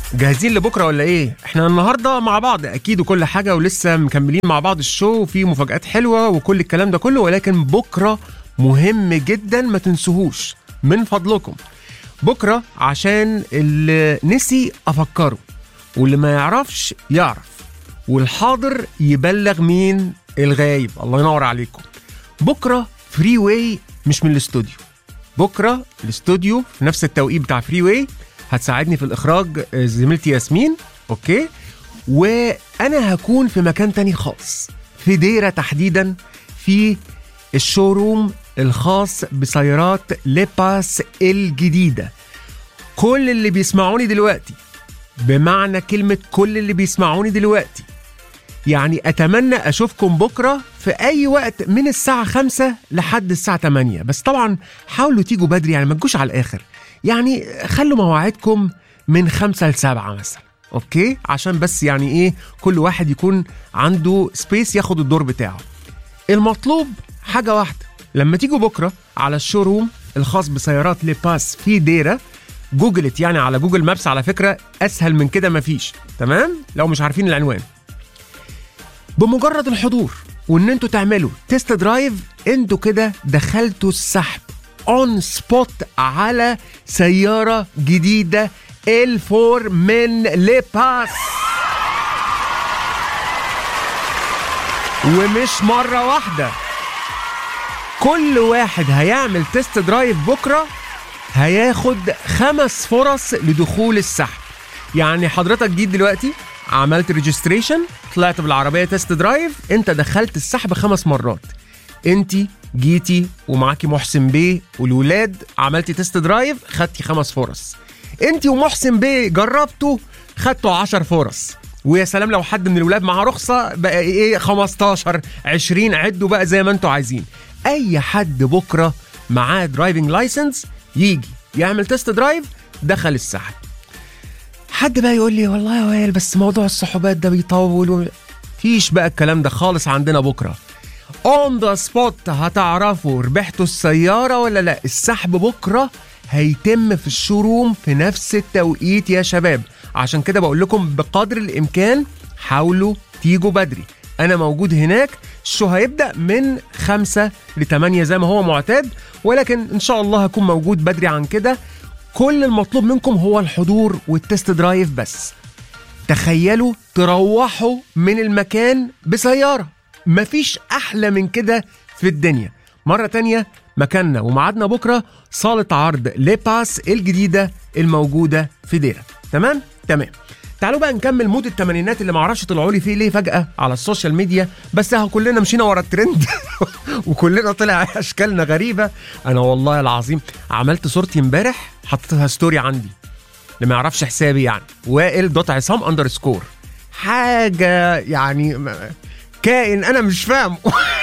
جاهزين لبكره ولا ايه؟ احنا النهارده مع بعض اكيد وكل حاجه ولسه مكملين مع بعض الشو وفي مفاجات حلوه وكل الكلام ده كله ولكن بكره مهم جدا ما تنسوهوش من فضلكم. بكره عشان اللي نسي افكره واللي ما يعرفش يعرف والحاضر يبلغ مين الغايب الله ينور عليكم. بكره فري واي مش من الاستوديو. بكره الاستوديو في نفس التوقيت بتاع فري واي هتساعدني في الاخراج زميلتي ياسمين اوكي وانا هكون في مكان تاني خالص في ديره تحديدا في الشوروم الخاص بسيارات ليباس الجديده كل اللي بيسمعوني دلوقتي بمعنى كلمه كل اللي بيسمعوني دلوقتي يعني اتمنى اشوفكم بكره في اي وقت من الساعه 5 لحد الساعه 8 بس طبعا حاولوا تيجوا بدري يعني ما تجوش على الاخر يعني خلوا مواعيدكم من 5 ل 7 مثلا اوكي عشان بس يعني ايه كل واحد يكون عنده سبيس ياخد الدور بتاعه المطلوب حاجه واحده لما تيجوا بكره على الشوروم الخاص بسيارات ليباس في ديره جوجلت يعني على جوجل مابس على فكره اسهل من كده مفيش تمام لو مش عارفين العنوان بمجرد الحضور وان انتوا تعملوا تيست درايف انتوا كده دخلتوا السحب اون سبوت على سياره جديده الفور من ليباس ومش مره واحده كل واحد هيعمل تيست درايف بكره هياخد خمس فرص لدخول السحب يعني حضرتك جيت دلوقتي عملت ريجستريشن طلعت بالعربيه تيست درايف انت دخلت السحب خمس مرات انت جيتي ومعاكي محسن بيه والولاد عملتي تيست درايف خدتي خمس فرص انت ومحسن بيه جربتوا خدتوا 10 فرص ويا سلام لو حد من الولاد معاه رخصه بقى ايه 15 20 عدوا بقى زي ما انتوا عايزين اي حد بكره معاه درايفنج لايسنس يجي يعمل تيست درايف دخل السحب حد بقى يقول لي والله يا وائل بس موضوع الصحوبات ده بيطول و... فيش بقى الكلام ده خالص عندنا بكره اون ذا سبوت هتعرفوا ربحتوا السياره ولا لا السحب بكره هيتم في الشوروم في نفس التوقيت يا شباب عشان كده بقول لكم بقدر الامكان حاولوا تيجوا بدري انا موجود هناك الشو هيبدا من 5 ل 8 زي ما هو معتاد ولكن ان شاء الله هكون موجود بدري عن كده كل المطلوب منكم هو الحضور والتست درايف بس تخيلوا تروحوا من المكان بسيارة مفيش أحلى من كده في الدنيا مرة تانية مكاننا وميعادنا بكرة صالة عرض ليباس الجديدة الموجودة في ديرة تمام؟ تمام تعالوا بقى نكمل مود التمانينات اللي معرفش طلعوا لي فيه ليه فجأة على السوشيال ميديا بس اهو كلنا مشينا ورا الترند وكلنا طلع اشكالنا غريبة انا والله العظيم عملت صورتي امبارح حطيتها ستوري عندي اللي ما يعرفش حسابي يعني وائل دوت عصام اندر سكور حاجة يعني كائن انا مش فاهم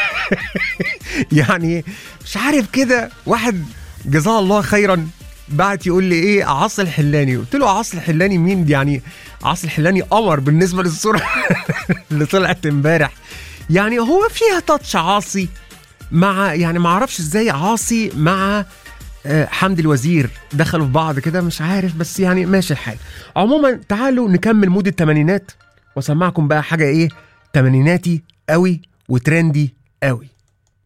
يعني مش عارف كده واحد جزاه الله خيرا بعت يقول لي ايه عاصي الحلاني قلت له عاصي الحلاني مين يعني عاصي الحلاني قمر بالنسبه للصوره اللي طلعت امبارح يعني هو فيها تاتش عاصي مع يعني ما اعرفش ازاي عاصي مع آه، حمدي الوزير دخلوا في بعض كده مش عارف بس يعني ماشي الحال عموما تعالوا نكمل مود التمانينات واسمعكم بقى حاجه ايه تمانيناتي قوي وترندي قوي